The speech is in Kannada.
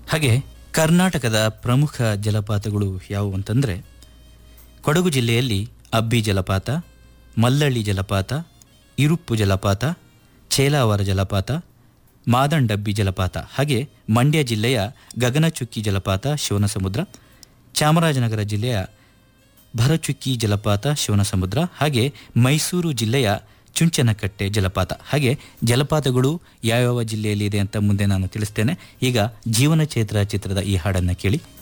ಹಾಗೆ ಕರ್ನಾಟಕದ ಪ್ರಮುಖ ಜಲಪಾತಗಳು ಯಾವುವು ಅಂತಂದರೆ ಕೊಡಗು ಜಿಲ್ಲೆಯಲ್ಲಿ ಅಬ್ಬಿ ಜಲಪಾತ ಮಲ್ಲಳ್ಳಿ ಜಲಪಾತ ಇರುಪ್ಪು ಜಲಪಾತ ಚೇಲಾವರ ಜಲಪಾತ ಮಾದಂಡಬ್ಬಿ ಜಲಪಾತ ಹಾಗೆ ಮಂಡ್ಯ ಜಿಲ್ಲೆಯ ಗಗನಚುಕ್ಕಿ ಜಲಪಾತ ಶಿವನಸಮುದ್ರ ಚಾಮರಾಜನಗರ ಜಿಲ್ಲೆಯ ಭರಚುಕ್ಕಿ ಜಲಪಾತ ಶಿವನಸಮುದ್ರ ಹಾಗೆ ಮೈಸೂರು ಜಿಲ್ಲೆಯ ಚುಂಚನಕಟ್ಟೆ ಜಲಪಾತ ಹಾಗೆ ಜಲಪಾತಗಳು ಯಾವ್ಯಾವ ಜಿಲ್ಲೆಯಲ್ಲಿ ಇದೆ ಅಂತ ಮುಂದೆ ನಾನು ತಿಳಿಸ್ತೇನೆ ಈಗ ಜೀವನ ಚೈತ್ರ ಚಿತ್ರದ ಈ ಹಾಡನ್ನು ಕೇಳಿ